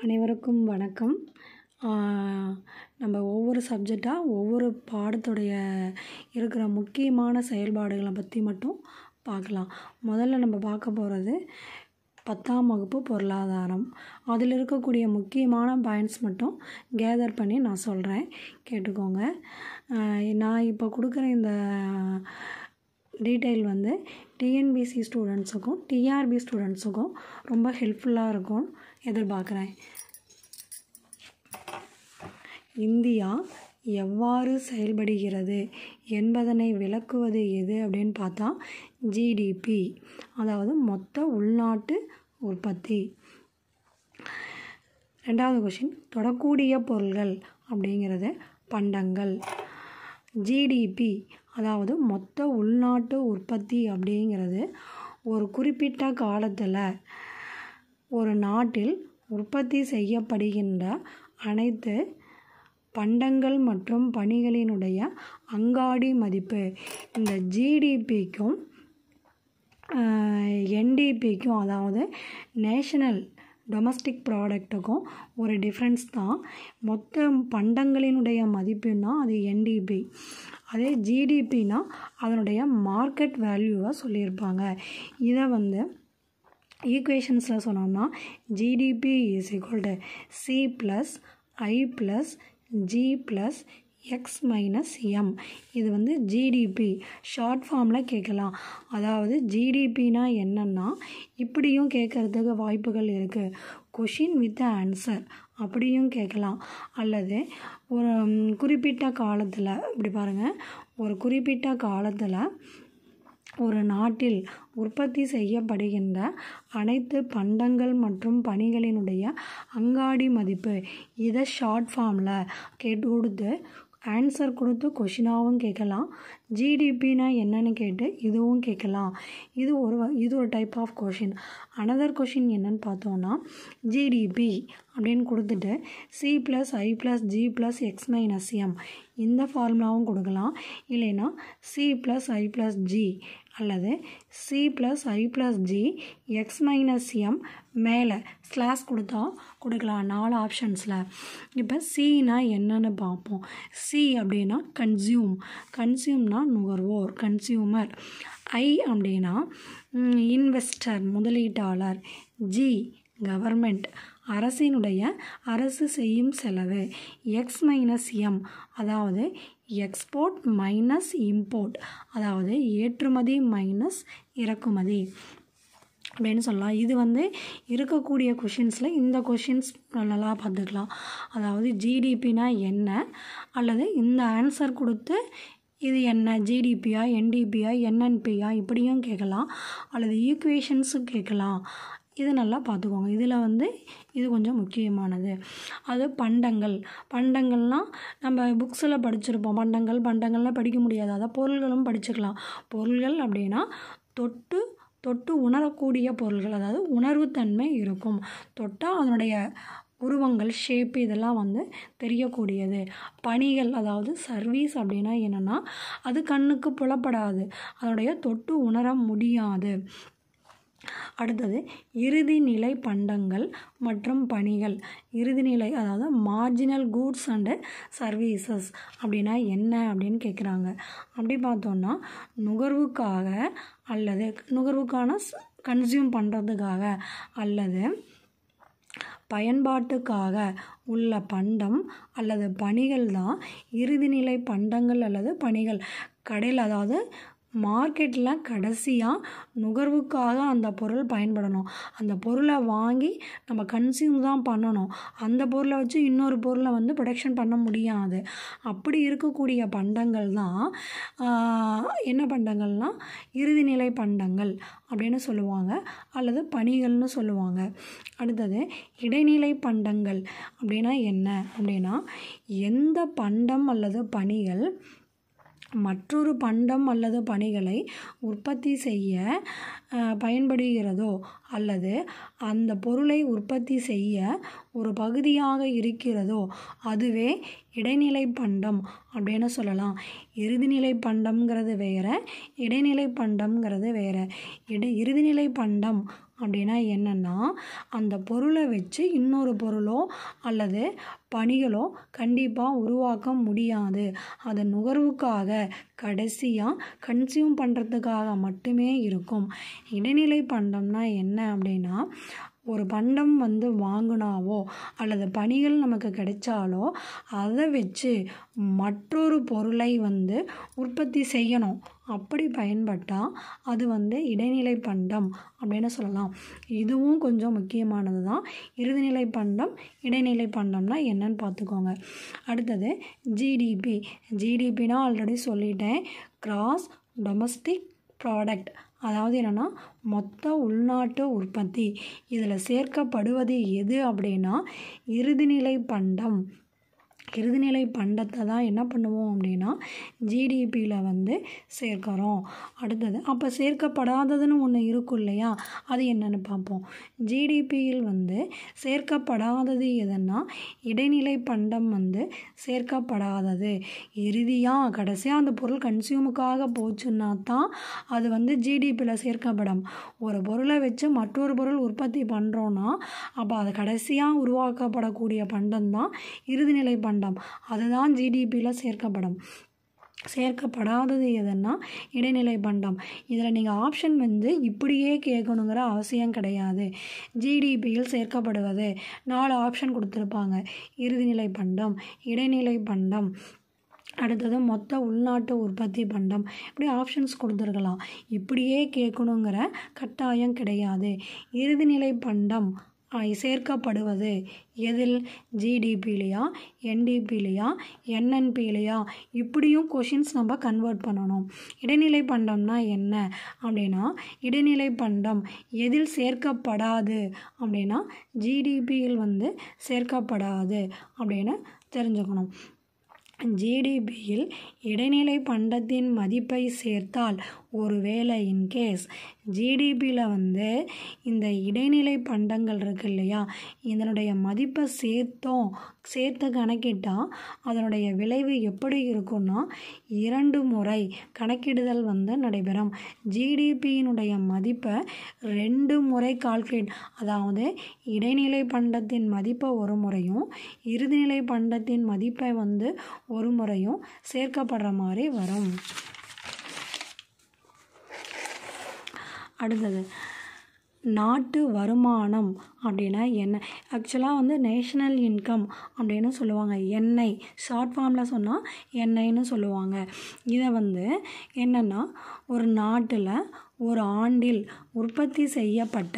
அனைவருக்கும் வணக்கம் நம்ம ஒவ்வொரு சப்ஜெக்டாக ஒவ்வொரு பாடத்துடைய இருக்கிற முக்கியமான செயல்பாடுகளை பற்றி மட்டும் பார்க்கலாம் முதல்ல நம்ம பார்க்க போகிறது பத்தாம் வகுப்பு பொருளாதாரம் அதில் இருக்கக்கூடிய முக்கியமான பாயிண்ட்ஸ் மட்டும் கேதர் பண்ணி நான் சொல்கிறேன் கேட்டுக்கோங்க நான் இப்போ கொடுக்குற இந்த டீட்டெயில் வந்து டிஎன்பிசி ஸ்டூடெண்ட்ஸுக்கும் டிஆர்பி ஸ்டூடெண்ட்ஸுக்கும் ரொம்ப ஹெல்ப்ஃபுல்லாக இருக்கும்னு எதிர்பார்க்குறேன் இந்தியா எவ்வாறு செயல்படுகிறது என்பதனை விளக்குவது எது அப்படின்னு பார்த்தா ஜிடிபி அதாவது மொத்த உள்நாட்டு உற்பத்தி ரெண்டாவது கொஷின் தொடக்கூடிய பொருள்கள் அப்படிங்கிறது பண்டங்கள் ஜிடிபி அதாவது மொத்த உள்நாட்டு உற்பத்தி அப்படிங்கிறது ஒரு குறிப்பிட்ட காலத்தில் ஒரு நாட்டில் உற்பத்தி செய்யப்படுகின்ற அனைத்து பண்டங்கள் மற்றும் பணிகளினுடைய அங்காடி மதிப்பு இந்த ஜிடிபிக்கும் என்டிபிக்கும் அதாவது நேஷனல் டொமஸ்டிக் ப்ராடக்ட்டுக்கும் ஒரு டிஃப்ரென்ஸ் தான் மொத்த பண்டங்களினுடைய மதிப்புன்னா அது என்டிபி அதே ஜிடிபினா அதனுடைய மார்க்கெட் வேல்யூவாக சொல்லியிருப்பாங்க இதை வந்து ஈக்குவேஷன்ஸில் சொன்னோம்னா GDP is equal to C plus I plus G plus X minus M இது வந்து ஜிடிபி ஷார்ட் ஃபார்மில் கேட்கலாம் அதாவது ஜிடிபினா என்னென்னா இப்படியும் கேட்குறதுக்கு வாய்ப்புகள் இருக்குது கொஷின் வித் ஆன்சர் அப்படியும் கேட்கலாம் அல்லது ஒரு குறிப்பிட்ட காலத்தில் இப்படி பாருங்கள் ஒரு குறிப்பிட்ட காலத்தில் ஒரு நாட்டில் உற்பத்தி செய்யப்படுகின்ற அனைத்து பண்டங்கள் மற்றும் பணிகளினுடைய அங்காடி மதிப்பு இதை ஷார்ட் ஃபார்மில் கேட்டு கொடுத்து ஆன்சர் கொடுத்து கொஷினாகவும் கேட்கலாம் ஜிடிபினா என்னன்னு கேட்டு இதுவும் கேட்கலாம் இது ஒரு இது ஒரு type of question another question என்னன்னு பார்த்தோன்னா ஜிடிபி அப்படின்னு கொடுத்துட்டு C plus I plus G plus X minus M இந்த ஃபார்முலாவும் கொடுக்கலாம் இல்லைன்னா C plus I plus G அல்லது C plus I plus G X minus M மேலே ஸ்லாஸ் கொடுத்தா கொடுக்கலாம் நாலு ஆப்ஷன்ஸில் இப்போ சினா என்னன்னு பார்ப்போம் சி அப்படின்னா கன்சியூம் கன்சியூம்னா நுகர்வோர் கன்சியூமர் ஐ அப்படின்னா இன்வெஸ்டர் முதலீட்டாளர் ஜி கவர்மெண்ட் அரசினுடைய அரசு செய்யும் செலவு எக்ஸ் மைனஸ் எம் அதாவது எக்ஸ்போர்ட் மைனஸ் இம்போர்ட் அதாவது ஏற்றுமதி மைனஸ் இறக்குமதி அப்படின்னு சொல்லலாம் இது வந்து இருக்கக்கூடிய கொஷின்ஸில் இந்த கொஷின்ஸ் நல்லா பார்த்துக்கலாம் அதாவது ஜிடிபினா என்ன அல்லது இந்த ஆன்சர் கொடுத்து இது என்ன ஜிடிபியா என்டிபியா என்என்பியா இப்படியும் கேட்கலாம் அல்லது ஈக்குவேஷன்ஸும் கேட்கலாம் இது நல்லா பார்த்துக்கோங்க இதில் வந்து இது கொஞ்சம் முக்கியமானது அது பண்டங்கள் பண்டங்கள்னால் நம்ம புக்ஸில் படிச்சிருப்போம் பண்டங்கள் பண்டங்கள்லாம் படிக்க முடியாது அதான் பொருள்களும் படிச்சுக்கலாம் பொருள்கள் அப்படின்னா தொட்டு தொட்டு உணரக்கூடிய பொருள்கள் அதாவது உணர்வுத்தன்மை இருக்கும் தொட்டால் அதனுடைய உருவங்கள் ஷேப்பு இதெல்லாம் வந்து தெரியக்கூடியது பணிகள் அதாவது சர்வீஸ் அப்படின்னா என்னென்னா அது கண்ணுக்கு புலப்படாது அதனுடைய தொட்டு உணர முடியாது அடுத்தது இறுதி நிலை பண்டங்கள் மற்றும் பணிகள் இறுதி நிலை அதாவது மார்ஜினல் கூட்ஸ் அண்டு சர்வீசஸ் அப்படின்னா என்ன அப்படின்னு கேட்குறாங்க அப்படி பார்த்தோன்னா நுகர்வுக்காக அல்லது நுகர்வுக்கான கன்சியூம் பண்ணுறதுக்காக அல்லது பயன்பாட்டுக்காக உள்ள பண்டம் அல்லது பணிகள் தான் இறுதிநிலை பண்டங்கள் அல்லது பணிகள் கடையில் அதாவது மார்க்கெட்டில் கடைசியாக நுகர்வுக்காக அந்த பொருள் பயன்படணும் அந்த பொருளை வாங்கி நம்ம கன்சியூம் தான் பண்ணணும் அந்த பொருளை வச்சு இன்னொரு பொருளை வந்து ப்ரொடக்ஷன் பண்ண முடியாது அப்படி இருக்கக்கூடிய பண்டங்கள் தான் என்ன பண்டங்கள்னால் இறுதிநிலை பண்டங்கள் அப்படின்னு சொல்லுவாங்க அல்லது பணிகள்னு சொல்லுவாங்க அடுத்தது இடைநிலை பண்டங்கள் அப்படின்னா என்ன அப்படின்னா எந்த பண்டம் அல்லது பணிகள் மற்றொரு பண்டம் அல்லது பணிகளை உற்பத்தி செய்ய பயன்படுகிறதோ அல்லது அந்த பொருளை உற்பத்தி செய்ய ஒரு பகுதியாக இருக்கிறதோ அதுவே இடைநிலை பண்டம் அப்படின்னு சொல்லலாம் இறுதிநிலை பண்டம்ங்கிறது வேறு இடைநிலை பண்டம்ங்கிறது வேறு இடை இறுதிநிலை பண்டம் அப்படின்னா என்னென்னா அந்த பொருளை வச்சு இன்னொரு பொருளோ அல்லது பணிகளோ கண்டிப்பாக உருவாக்க முடியாது அது நுகர்வுக்காக கடைசியாக கன்சியூம் பண்ணுறதுக்காக மட்டுமே இருக்கும் இடைநிலை பண்டம்னா என்ன அப்படின்னா ஒரு பண்டம் வந்து வாங்கினாவோ அல்லது பணிகள் நமக்கு கிடைச்சாலோ அதை வச்சு மற்றொரு பொருளை வந்து உற்பத்தி செய்யணும் அப்படி பயன்பட்டால் அது வந்து இடைநிலை பண்டம் அப்படின்னு சொல்லலாம் இதுவும் கொஞ்சம் முக்கியமானது தான் இறுதிநிலை பண்டம் இடைநிலை பண்டம்னா என்னன்னு பார்த்துக்கோங்க அடுத்தது ஜிடிபி ஜிடிபினா ஆல்ரெடி சொல்லிட்டேன் கிராஸ் டொமஸ்டிக் ப்ராடக்ட் அதாவது என்னென்னா மொத்த உள்நாட்டு உற்பத்தி இதில் சேர்க்கப்படுவது எது அப்படின்னா இறுதிநிலை பண்டம் இறுதிநிலை பண்டத்தை தான் என்ன பண்ணுவோம் அப்படின்னா ஜிடிபியில் வந்து சேர்க்கிறோம் அடுத்தது அப்போ சேர்க்கப்படாததுன்னு ஒன்று இருக்கும் இல்லையா அது என்னென்னு பார்ப்போம் ஜிடிபியில் வந்து சேர்க்கப்படாதது எதுன்னா இடைநிலை பண்டம் வந்து சேர்க்கப்படாதது இறுதியாக கடைசியாக அந்த பொருள் கன்சியூமுக்காக போச்சுன்னா தான் அது வந்து ஜிடிபியில் சேர்க்கப்படும் ஒரு பொருளை வச்சு மற்றொரு பொருள் உற்பத்தி பண்ணுறோன்னா அப்போ அது கடைசியாக உருவாக்கப்படக்கூடிய பண்டம் தான் இறுதிநிலை பண்டம் அதுதான் ஜிடிபியில் சேர்க்கப்படும் சேர்க்கப்படாதது எதுன்னா இடைநிலை பண்டம் இதில் நீங்கள் ஆப்ஷன் வந்து இப்படியே கேட்கணுங்கிற அவசியம் கிடையாது ஜிடிபியில் சேர்க்கப்படுவது நாலு ஆப்ஷன் கொடுத்துருப்பாங்க இறுதிநிலை பண்டம் இடைநிலை பண்டம் அடுத்தது மொத்த உள்நாட்டு உற்பத்தி பண்டம் இப்படி ஆப்ஷன்ஸ் கொடுத்துருக்கலாம் இப்படியே கேட்கணுங்கிற கட்டாயம் கிடையாது இறுதிநிலை பண்டம் சேர்க்கப்படுவது எதில் ஜிடிபிலையா என்டிபிலையா என்என்பிலையா இப்படியும் கொஷின்ஸ் நம்ம கன்வெர்ட் பண்ணணும் இடைநிலை பண்டம்னா என்ன அப்படின்னா இடைநிலை பண்டம் எதில் சேர்க்கப்படாது அப்படின்னா ஜிடிபியில் வந்து சேர்க்கப்படாது அப்படின்னு தெரிஞ்சுக்கணும் ஜிடிபியில் இடைநிலை பண்டத்தின் மதிப்பை சேர்த்தால் ஒருவேளை இன்கேஸ் ஜிடிபியில் வந்து இந்த இடைநிலை பண்டங்கள் இருக்கு இல்லையா இதனுடைய மதிப்பை சேர்த்தோம் சேர்த்து கணக்கிட்டால் அதனுடைய விளைவு எப்படி இருக்கும்னா இரண்டு முறை கணக்கிடுதல் வந்து நடைபெறும் ஜிடிபியினுடைய மதிப்பை ரெண்டு முறை கால்குலேட் அதாவது இடைநிலை பண்டத்தின் மதிப்பை ஒரு முறையும் இறுதிநிலை பண்டத்தின் மதிப்பை வந்து ஒரு முறையும் சேர்க்கப்படுற மாதிரி வரும் அடுத்தது நாட்டு வருமானம் அப்படின்னா என்ன ஆக்சுவலாக வந்து நேஷ்னல் இன்கம் அப்படின்னு சொல்லுவாங்க எண்ணெய் ஷார்ட் ஃபார்மில் சொன்னால் எண்ணெய்னு சொல்லுவாங்க இதை வந்து என்னென்னா ஒரு நாட்டில் ஒரு ஆண்டில் உற்பத்தி செய்யப்பட்ட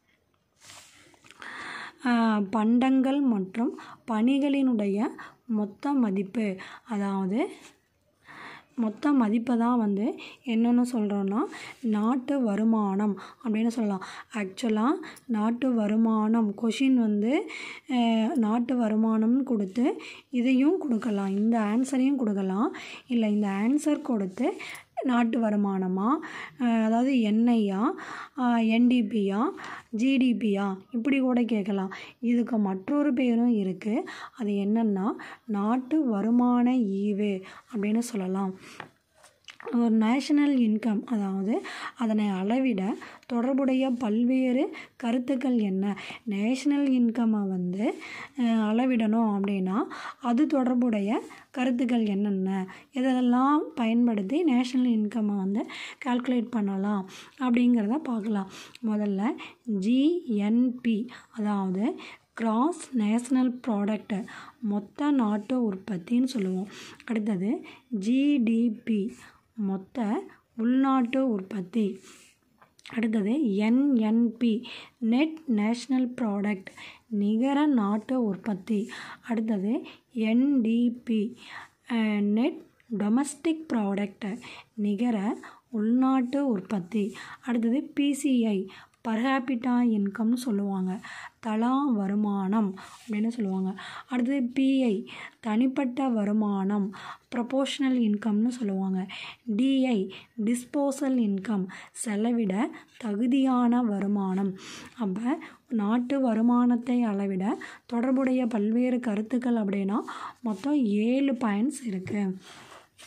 பண்டங்கள் மற்றும் பணிகளினுடைய மொத்த மதிப்பு அதாவது மொத்த மதிப்பை தான் வந்து என்னென்னு சொல்கிறோன்னா நாட்டு வருமானம் அப்படின்னு சொல்லலாம் ஆக்சுவலாக நாட்டு வருமானம் கொஷின் வந்து நாட்டு வருமானம்னு கொடுத்து இதையும் கொடுக்கலாம் இந்த ஆன்சரையும் கொடுக்கலாம் இல்லை இந்த ஆன்சர் கொடுத்து நாட்டு வருமானமா அதாவது என்ஐயா என்டிபியா ஜிடிபியா இப்படி கூட கேட்கலாம் இதுக்கு மற்றொரு பேரும் இருக்குது அது என்னென்னா நாட்டு வருமான ஈவு அப்படின்னு சொல்லலாம் ஒரு நேஷனல் இன்கம் அதாவது அதனை அளவிட தொடர்புடைய பல்வேறு கருத்துக்கள் என்ன நேஷ்னல் இன்கம்மை வந்து அளவிடணும் அப்படின்னா அது தொடர்புடைய கருத்துக்கள் என்னென்ன இதெல்லாம் பயன்படுத்தி நேஷ்னல் இன்கம்மை வந்து கால்குலேட் பண்ணலாம் அப்படிங்கிறத பார்க்கலாம் முதல்ல ஜிஎன்பி அதாவது கிராஸ் நேஷ்னல் ப்ராடக்ட் மொத்த நாட்டு உற்பத்தின்னு சொல்லுவோம் அடுத்தது ஜிடிபி மொத்த உள்நாட்டு உற்பத்தி அடுத்தது என்என்பி நெட் நேஷ்னல் ப்ராடக்ட் நிகர நாட்டு உற்பத்தி அடுத்தது என்டிபி நெட் டொமஸ்டிக் ப்ராடக்ட் நிகர உள்நாட்டு உற்பத்தி அடுத்தது பிசிஐ பர்ஹாபிட்டா இன்கம்னு சொல்லுவாங்க தலா வருமானம் அப்படின்னு சொல்லுவாங்க அடுத்தது பிஐ தனிப்பட்ட வருமானம் ப்ரொபோஷ்னல் இன்கம்னு சொல்லுவாங்க டிஐ டிஸ்போசல் இன்கம் செலவிட தகுதியான வருமானம் அப்போ நாட்டு வருமானத்தை அளவிட தொடர்புடைய பல்வேறு கருத்துக்கள் அப்படின்னா மொத்தம் ஏழு பாயிண்ட்ஸ் இருக்குது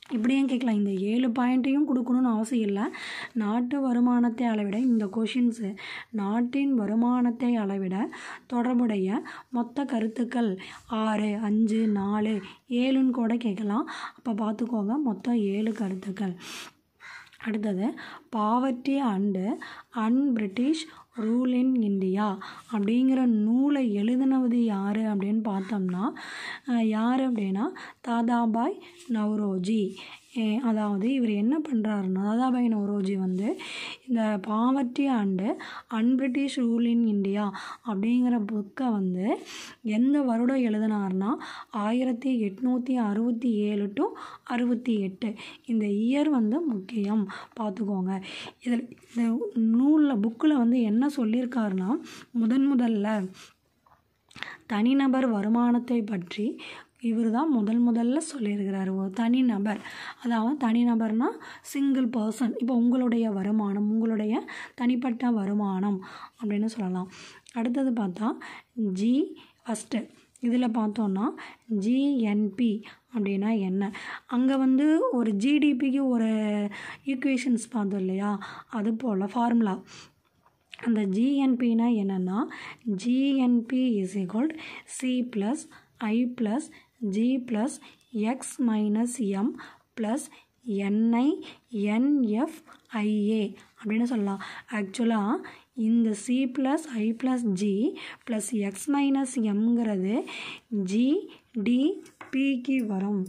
இப்படியும் கேட்கலாம் இந்த ஏழு பாயிண்ட்டையும் கொடுக்கணும்னு அவசியம் இல்லை நாட்டு வருமானத்தை அளவிட இந்த கொஷின்ஸு நாட்டின் வருமானத்தை அளவிட தொடர்புடைய மொத்த கருத்துக்கள் ஆறு அஞ்சு நாலு ஏழுன்னு கூட கேட்கலாம் அப்போ பார்த்துக்கோங்க மொத்தம் ஏழு கருத்துக்கள் அடுத்தது poverty and un British rule in India அப்படிங்கிற நூலை எழுதினது யார் அப்படின்னு பார்த்தோம்னா அஹ், யார் அப்படின்னா தாதாபாய் நவ்ரோஜி ஏ- அதாவது இவர் என்ன பண்ணுறாருன்னா தாதாபாய் நவ்ரோஜி வந்து இந்த poverty and un British rule in India அப்படிங்கிற புக்கை வந்து எந்த வருடம் எழுதினார்னா ஆயிரத்தி எட்நூற்றி அறுபத்தி ஏழு டு அறுபத்தி எட்டு இந்த இயர் வந்து முக்கியம் பார்த்துக்கோங்க இதில் இந்த நூலில் புக்கில் வந்து என்ன சொல்லியிருக்காருன்னா முதன் முதல்ல தனிநபர் வருமானத்தை பற்றி இவர் தான் முதல் முதல்ல சொல்லியிருக்கிறாரு ஒரு தனிநபர் அதாவது தனிநபர்னா சிங்கிள் பர்சன் இப்போ உங்களுடைய வருமானம் உங்களுடைய தனிப்பட்ட வருமானம் அப்படின்னு சொல்லலாம் அடுத்தது பார்த்தா ஜி ஃபஸ்ட்டு இதில் பார்த்தோன்னா ஜிஎன்பி அப்படின்னா என்ன அங்கே வந்து ஒரு ஜிடிபிக்கு ஒரு ஈக்குவேஷன்ஸ் பார்த்தோம் இல்லையா அது போல் ஃபார்முலா அந்த ஜிஎன்பினா என்னென்னா GNP is equal C plus I plus G plus X minus M plus NI NFIA அப்படின்னு சொல்லலாம் ஆக்சுவலாக இந்த C plus I plus G plus X minus எம்ங்கிறது ஜிடிபிக்கு வரும்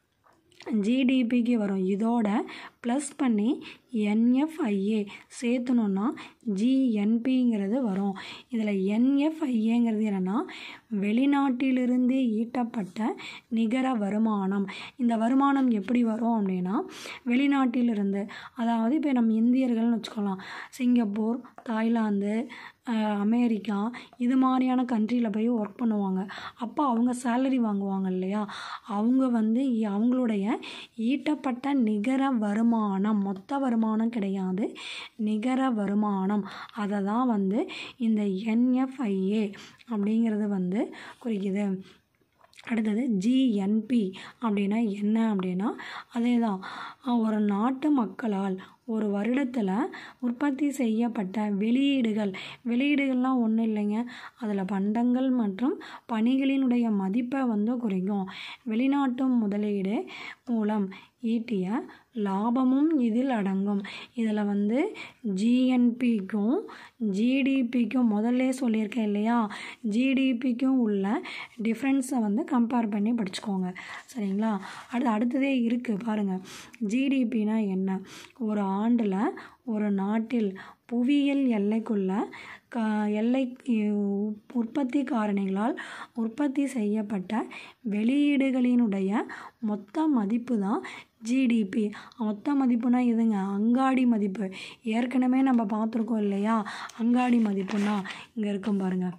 ஜிடிபிக்கு வரும் இதோட ப்ளஸ் பண்ணி என்எஃப்ஐஏ சேர்த்தணுன்னா ஜிஎன்பிங்கிறது வரும் இதில் என்எஃப்ஐஏங்கிறது என்னென்னா வெளிநாட்டிலிருந்து ஈட்டப்பட்ட நிகர வருமானம் இந்த வருமானம் எப்படி வரும் அப்படின்னா வெளிநாட்டிலிருந்து அதாவது இப்போ நம்ம இந்தியர்கள்னு வச்சுக்கலாம் சிங்கப்பூர் தாய்லாந்து அஹ், அமெரிக்கா இது மாதிரியான கண்ட்ரியில் போய் ஒர்க் பண்ணுவாங்க அப்போ அவங்க சேலரி வாங்குவாங்க இல்லையா அவங்க வந்து இ- அவங்களுடைய ஈட்டப்பட்ட நிகர வருமானம் மொத்த வருமானம் கிடையாது நிகர வருமானம் அதை தான் வந்து இந்த என்எஃப்ஐஏ அப்படிங்கிறது வந்து குறிக்குது அடுத்தது ஜிஎன்பி அப்படின்னா என்ன அப்படின்னா அதே தான் ஒரு நாட்டு மக்களால் ஒரு வருடத்தில் உற்பத்தி செய்யப்பட்ட வெளியீடுகள் வெளியீடுகள்லாம் ஒன்றும் இல்லைங்க அதில் பண்டங்கள் மற்றும் பணிகளினுடைய மதிப்பை வந்து குறிக்கும் வெளிநாட்டு முதலீடு மூலம் ஈட்டிய லாபமும் இதில் அடங்கும் இதில் வந்து ஜிஎன்பிக்கும் ஜிடிபிக்கும் முதல்ல சொல்லியிருக்கேன் இல்லையா ஜிடிபிக்கும் உள்ள டிஃப்ரென்ஸை வந்து கம்பேர் பண்ணி படிச்சுக்கோங்க சரிங்களா அடுத்து அடுத்ததே இருக்குது பாருங்கள் ஜிடிபினா என்ன ஒரு ஆண்டில் ஒரு நாட்டில் புவியியல் எல்லைக்குள்ள க எல்லை உ- உற்பத்தி காரணிகளால் உற்பத்தி செய்யப்பட்ட வெளியீடுகளினுடைய மொத்த மதிப்பு தான் ஜிடிபி மொத்த மதிப்புனா எதுங்க அங்காடி மதிப்பு ஏற்கனவே நம்ம பார்த்துருக்கோம் இல்லையா அங்காடி மதிப்புனா இங்கே இருக்கும் பாருங்கள்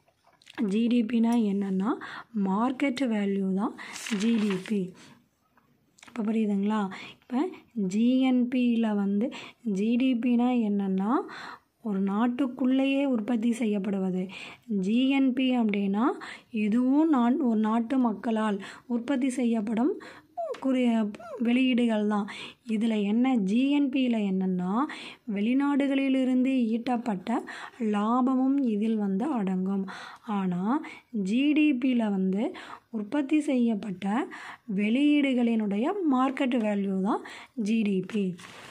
ஜிடிபினா என்னென்னா மார்க்கெட் வேல்யூ தான் ஜிடிபி இப்போ புரியுதுங்களா இப்போ ஜிஎன்பியில் வந்து ஜிடிபினா என்னென்னா ஒரு நாட்டுக்குள்ளேயே உற்பத்தி செய்யப்படுவது ஜிஎன்பி அப்படின்னா இதுவும் நான் ஒரு நாட்டு மக்களால் உற்பத்தி செய்யப்படும் குறி வெளியீடுகள் தான் இதில் என்ன ஜிஎன்பியில் என்னென்னா வெளிநாடுகளிலிருந்து ஈட்டப்பட்ட லாபமும் இதில் வந்து அடங்கும் ஆனால் ஜிடிபியில் வந்து உற்பத்தி செய்யப்பட்ட வெளியீடுகளினுடைய மார்க்கெட் வேல்யூ தான் ஜிடிபி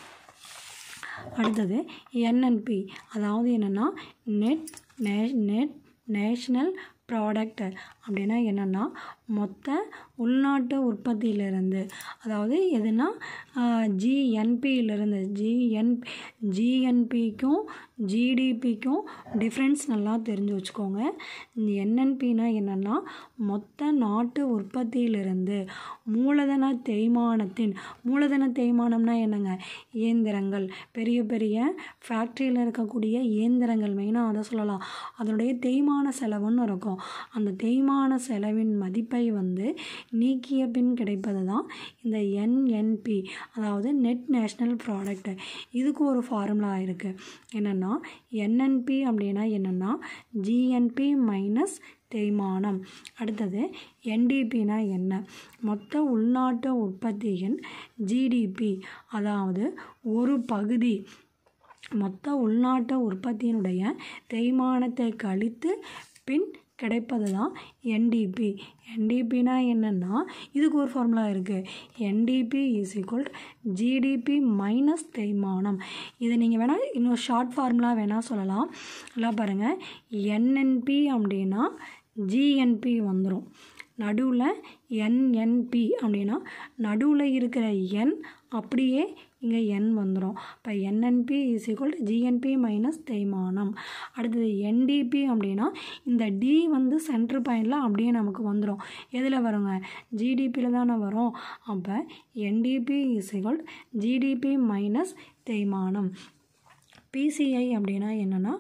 அடுத்தது என்என்பி அதாவது என்னென்னா நெட் நே நெட் நேஷ்னல் ப்ராடக்ட் அப்படின்னா என்னென்னா மொத்த உள்நாட்டு உற்பத்தியிலிருந்து அதாவது எதுனா ஜிஎன்பியிலிருந்து ஜிஎன் ஜிஎன்பிக்கும் ஜிடிபிக்கும் டிஃப்ரென்ஸ் நல்லா தெரிஞ்சு வச்சுக்கோங்க என்என்பினா என்னென்னா மொத்த நாட்டு உற்பத்தியிலிருந்து மூலதன தேய்மானத்தின் மூலதன தேய்மானம்னா என்னங்க இயந்திரங்கள் பெரிய பெரிய ஃபேக்ட்ரியில் இருக்கக்கூடிய இயந்திரங்கள் மெயினாக அதை சொல்லலாம் அதனுடைய தேய்மான செலவுன்னு இருக்கும் அந்த தேய்மான செலவின் மதிப்பை வந்து நீக்கிய பின் கிடைப்பது தான் இந்த என்என்பி அதாவது நெட் நேஷ்னல் ப்ராடக்ட் இதுக்கு ஒரு ஃபார்முலா இருக்குது என்னென்னா என்என்பி அப்படின்னா என்னென்னா ஜிஎன்பி மைனஸ் தேய்மானம் அடுத்தது என்டிபினா என்ன மொத்த உள்நாட்டு உற்பத்தியின் ஜிடிபி அதாவது ஒரு பகுதி மொத்த உள்நாட்டு உற்பத்தியினுடைய தேய்மானத்தை கழித்து பின் கிடைப்பது தான் என்டிபி என்டிபினா என்னென்னா இதுக்கு ஒரு ஃபார்முலா இருக்குது NDP is equal GDP minus தேய்மானம் இதை நீங்கள் வேணால் இன்னும் ஷார்ட் ஃபார்முலா வேணால் சொல்லலாம் நல்லா பாருங்கள் என்என்பி அப்படின்னா ஜிஎன்பி வந்துடும் நடுவில் என்என்பி அப்படின்னா நடுவில் இருக்கிற என் அப்படியே இங்கே என் வந்துடும் இப்போ NNP is equal GNP minus தேய்மானம் அடுத்தது என்டிபி அப்படின்னா இந்த டி வந்து சென்ட்ரு பாயிண்டில் அப்படியே நமக்கு வந்துடும் எதில் வருங்க ஜிடிபியில் தானே வரும் அப்போ NDP is equal GDP minus தேய்மானம் பிசிஐ அப்படின்னா என்னென்னா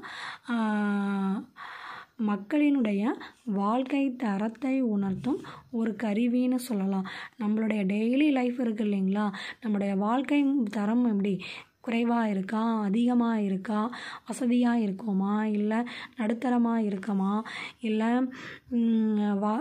மக்களினுடைய வாழ்க்கை தரத்தை உணர்த்தும் ஒரு கருவின்னு சொல்லலாம் நம்மளுடைய டெய்லி லைஃப் இருக்குது இல்லைங்களா நம்மளுடைய வாழ்க்கை தரம் எப்படி குறைவாக இருக்கா அதிகமாக இருக்கா வசதியாக இருக்கோமா இல்லை நடுத்தரமாக இருக்கமா இல்லை வா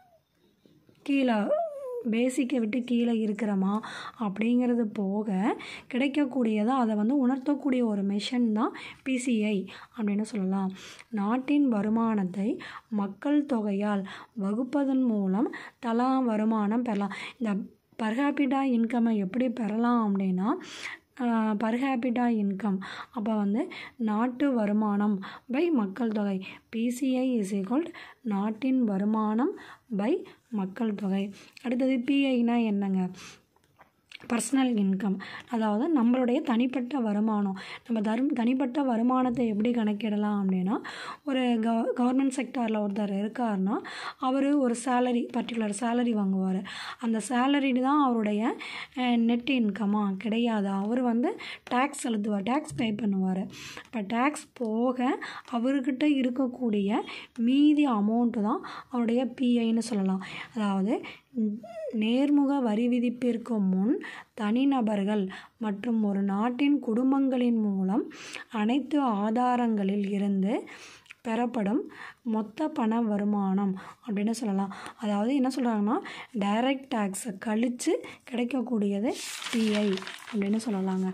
கீழே பேசிக்கை விட்டு கீழே இருக்கிறோமா அப்படிங்கிறது போக கிடைக்கக்கூடியதை அதை வந்து உணர்த்தக்கூடிய ஒரு மெஷின் தான் பிசிஐ அப்படின்னு சொல்லலாம் நாட்டின் வருமானத்தை மக்கள் தொகையால் வகுப்பதன் மூலம் தலா வருமானம் பெறலாம் இந்த பர்ஹாபிட்டா இன்கம்மை எப்படி பெறலாம் அப்படின்னா பர்ஹாபிட்டா இன்கம் அப்போ வந்து நாட்டு வருமானம் பை மக்கள் தொகை பிசிஐ இஸ் ஈக்குவல் நாட்டின் வருமானம் பை மக்கள் தொகை அடுத்தது பிஐனா என்னங்க பர்சனல் இன்கம் அதாவது நம்மளுடைய தனிப்பட்ட வருமானம் நம்ம தரும் தனிப்பட்ட வருமானத்தை எப்படி கணக்கிடலாம் அப்படின்னா ஒரு க கவர்மெண்ட் செக்டாரில் ஒருத்தர் இருக்காருன்னா அவர் ஒரு சேலரி பர்டிகுலர் சேலரி வாங்குவார் அந்த சேலரி தான் அவருடைய நெட் இன்கமா கிடையாது அவர் வந்து டேக்ஸ் செலுத்துவார் டேக்ஸ் பே பண்ணுவார் இப்போ டேக்ஸ் போக அவர்கிட்ட இருக்கக்கூடிய மீதி அமௌண்ட்டு தான் அவருடைய பிஐன்னு சொல்லலாம் அதாவது நேர்முக வரி விதிப்பிற்கு முன் தனிநபர்கள் மற்றும் ஒரு நாட்டின் குடும்பங்களின் மூலம் அனைத்து ஆதாரங்களில் இருந்து பெறப்படும் மொத்த பண வருமானம் அப்படின்னு சொல்லலாம் அதாவது என்ன சொல்கிறாங்கன்னா டைரக்ட் டேக்ஸை கழித்து கிடைக்கக்கூடியது பிஐ அப்படின்னு சொல்லலாங்க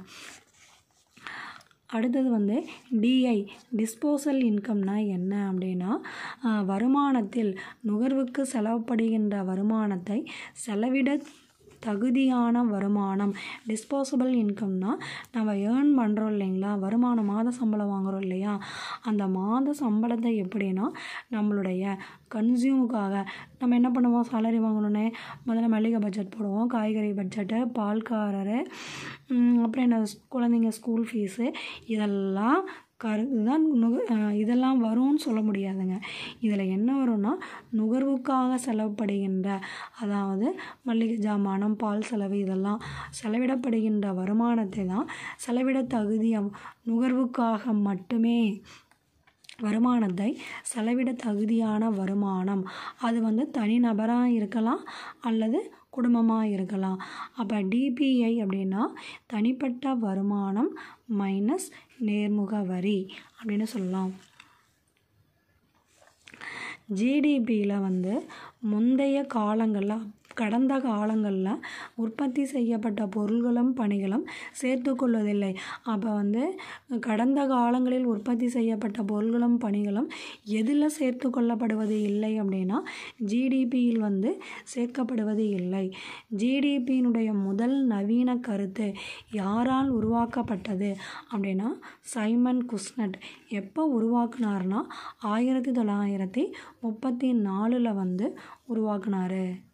அடுத்தது வந்து டிஐ டிஸ்போசல் இன்கம்னா என்ன அப்படின்னா வருமானத்தில் நுகர்வுக்கு செலவுப்படுகின்ற வருமானத்தை செலவிட தகுதியான வருமானம் டிஸ்போசபிள் இன்கம்னா நம்ம ஏர்ன் பண்ணுறோம் இல்லைங்களா வருமானம் மாத சம்பளம் வாங்குகிறோம் இல்லையா அந்த மாத சம்பளத்தை எப்படின்னா நம்மளுடைய கன்சியூமுக்காக நம்ம என்ன பண்ணுவோம் சேலரி வாங்கணுன்னே முதல்ல மளிகை பட்ஜெட் போடுவோம் காய்கறி பட்ஜெட்டு பால்காரரு அப்புறம் என்ன குழந்தைங்க ஸ்கூல் ஃபீஸு இதெல்லாம் கரு இதுதான் நுக இதெல்லாம் வரும்னு சொல்ல முடியாதுங்க இதில் என்ன வரும்னா நுகர்வுக்காக செலவுப்படுகின்ற அதாவது மளிகை ஜாமானம் பால் செலவு இதெல்லாம் செலவிடப்படுகின்ற வருமானத்தை தான் செலவிட தகுதி நுகர்வுக்காக மட்டுமே வருமானத்தை செலவிட தகுதியான வருமானம் அது வந்து தனிநபராக இருக்கலாம் அல்லது குடும்பமாக இருக்கலாம் அப்போ டிபிஐ அப்படின்னா தனிப்பட்ட வருமானம் மைனஸ் நேர்முக வரி அப்படின்னு சொல்லலாம் ஜிடிபியில் வந்து முந்தைய காலங்களில் கடந்த காலங்களில் உற்பத்தி செய்யப்பட்ட பொருள்களும் பணிகளும் சேர்த்து கொள்வதில்லை அப்போ வந்து கடந்த காலங்களில் உற்பத்தி செய்யப்பட்ட பொருள்களும் பணிகளும் எதில் சேர்த்து கொள்ளப்படுவது இல்லை அப்படின்னா ஜிடிபியில் வந்து சேர்க்கப்படுவது இல்லை ஜிடிபியினுடைய முதல் நவீன கருத்து யாரால் உருவாக்கப்பட்டது அப்படின்னா சைமன் குஸ்னட் எப்போ உருவாக்குனார்னா ஆயிரத்தி தொள்ளாயிரத்தி முப்பத்தி நாலில் வந்து உருவாக்குனார்